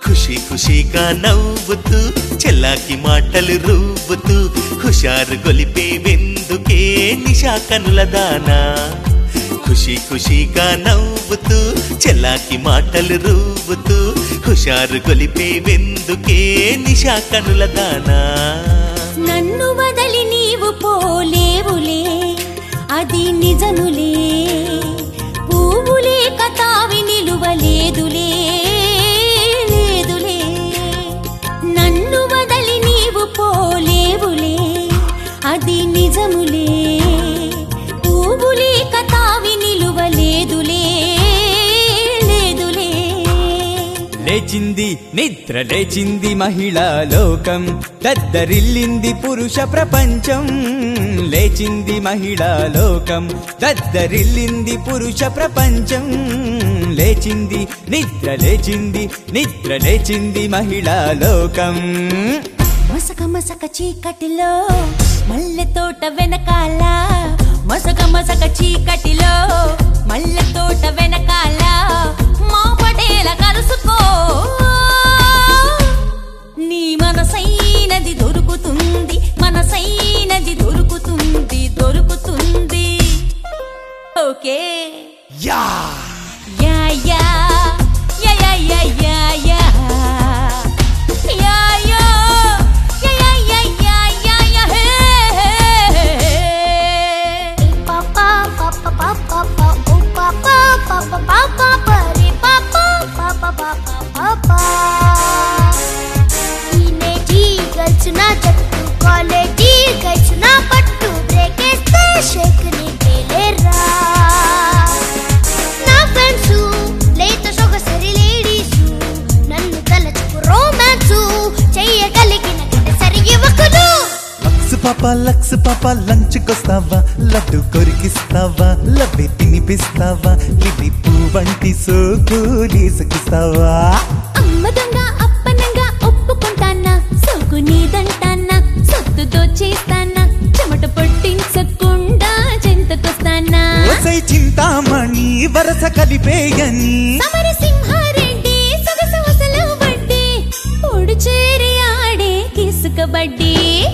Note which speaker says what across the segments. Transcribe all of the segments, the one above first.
Speaker 1: ఖుషి ఖుషిగా నవ్వుతూ చెల్లాకి మాటలు రువ్వుతూ హుషారు గొలిపే వెందుకే నిశా కనుల దానా ఖుషి ఖుషిగా నవ్వుతూ చెల్లాకి మాటలు రువ్వుతూ హుషారు గొలిపే వెందుకే నిశా కనుల దానా
Speaker 2: నన్ను వదలి నీవు పోలేవులే అది నిజములే పువ్వులే కతావి నిలువలేదులే లేదులే నన్ను వదలి నీవు పోలేవులే అది నిజములే పువ్వులే కతావి నిలువలేదులే లేదులే
Speaker 3: లేచింది నిద్ర లేచింది మహిళా లోకం దద్దరిల్లింది పురుష ప్రపంచం లేచింది మహిళా లోకం దద్దరిల్లింది పురుష ప్రపంచం లేచింది నిద్ర లేచింది నిద్ర లేచింది మహిళా లోకం
Speaker 2: మసక మసక చీకటిలో మల్లె తోట వెనకాల మసక మసక చీకటిలో మల్లె తోట వెనకాల మా పటేల కలుసుకో నీ మనసైనది దొరుకుతుంది మనసైనది దొరుకుతుంది దొరుకుతుంది okay
Speaker 1: yeah
Speaker 2: yeah yeah yeah yeah yeah yeah yeah yeah yeah yeah yeah yeah yeah yeah yeah hey hey
Speaker 4: pa pa pa pa pa pa pa oh pa pa pa pa pa pa pa re pa pa pa pa pa pa pa pa teenage girls నా జట్టు college girls నా పట్టు బ్రేకేస్తే షేక్ ని పేలేరా నా friends లేత సొగసరి ladies నన్ను తలచుకు Romans చెయ్యగలిగిన సరి యువకులు
Speaker 5: లక్స్ పాప లక్స్ పాప లంచ్ కొస్తావా లడ్డు కొరికిస్తావా లవ్వి తినిపిస్తావా లివి పువ్వంటి సోకులీసుకిస్తావా
Speaker 2: అమ్మ దొంగ అప్పనంగా ఒప్పుకుంటానా సోకు నీదంటానా సొత్తు దోచేస్తానా చెమట పట్టించకుండా చెంతకొస్తానా
Speaker 5: ఓసై చింతామణి వరస కలిపేయని
Speaker 2: సమర సింహారెడ్డి సొగసు వసలు వడ్డీ పొడు చేరి ఆడే కిసుకబడ్డీ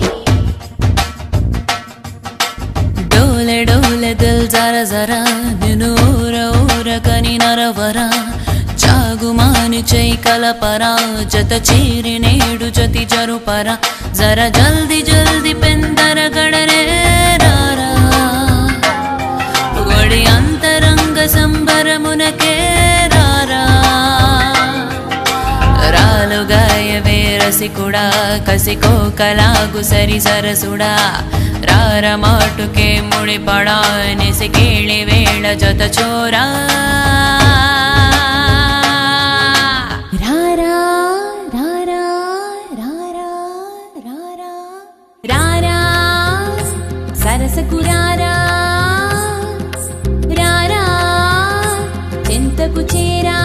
Speaker 6: డోలె డోలె దిల్ జర జరా నిన్ను ఊర ఊర కని నరవరా చాగుమాని చై కలపరా జత చీరి నేడు జతి జరుపరా జర జల్ది జల్ది పెందర గడరే రారా ఒడి అంతరంగ సంబరమునకే రారా రాలుగాయవే రసికుడా కసికో కలాగు సరి సరసుడా రార మాటుకే ముడిపడా నిసికేళి వేళ జత చోరా
Speaker 2: రారా రారా రారా రారా రారా సరసకు రారా రారా చింతకు చేరా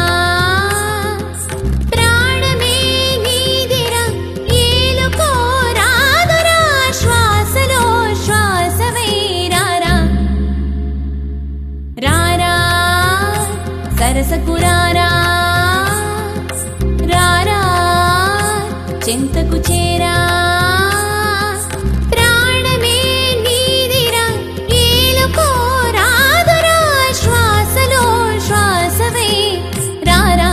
Speaker 2: ప్రాణమే నీదిరా ఏలుకో రాదురా శ్వాసలో శ్వాసవై రారా రారా సరసకు రారా రారా చింతకు చేరా ప్రాణమే నీదిరా ఏలుకో రాదురా శ్వాసలో శ్వాసవే రారా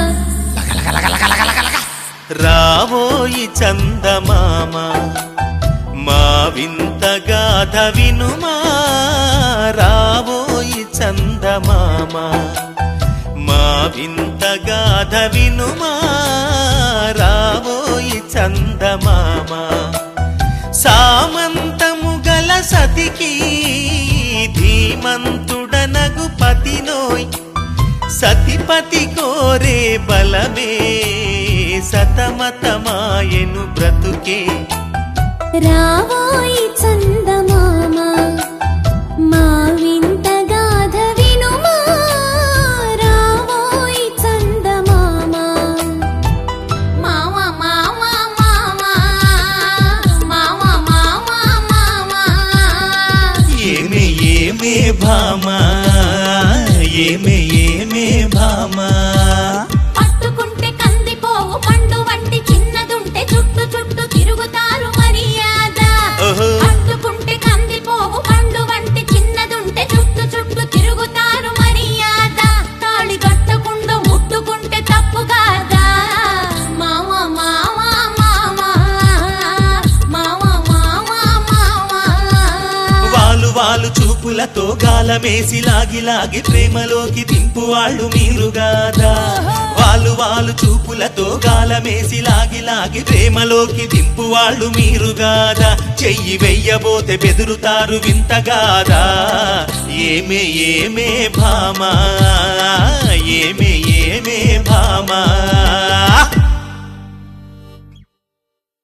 Speaker 1: రావోయి చందమామ మా వింత గాథ వినుమా రావోయి చందమామ మా వింత గాథ వినుమా రావోయి చందమామ సామంతము గల సతికి ధీమంతుడనగు పతినోయ్ సతిపతి కోరే బలమే సతమతమాయను బ్రతుకే
Speaker 2: రావోయి చందమామ మా వింత గాథ వినుమా రావోయి చందమామ మామ మామ మామ మామ మామ మామ
Speaker 1: ఏమే ఏమే భామా ఏమే ఏమే భామా
Speaker 2: పట్టుకుంటే కందిపోవు పండు
Speaker 1: చూపులతో గాలమేసి లాగి లాగి ప్రేమలోకి దింపు వాళ్ళు మీరుగాదా వాళ్ళు వాళ్ళు చూపులతో గాలమేసి లాగి లాగి ప్రేమలోకి దింపు వాళ్ళు మీరుగాదా చెయ్యి వెయ్యబోతే బెదురుతారు వింతగాదా ఏమే ఏమే భామా ఏమే ఏమే భామా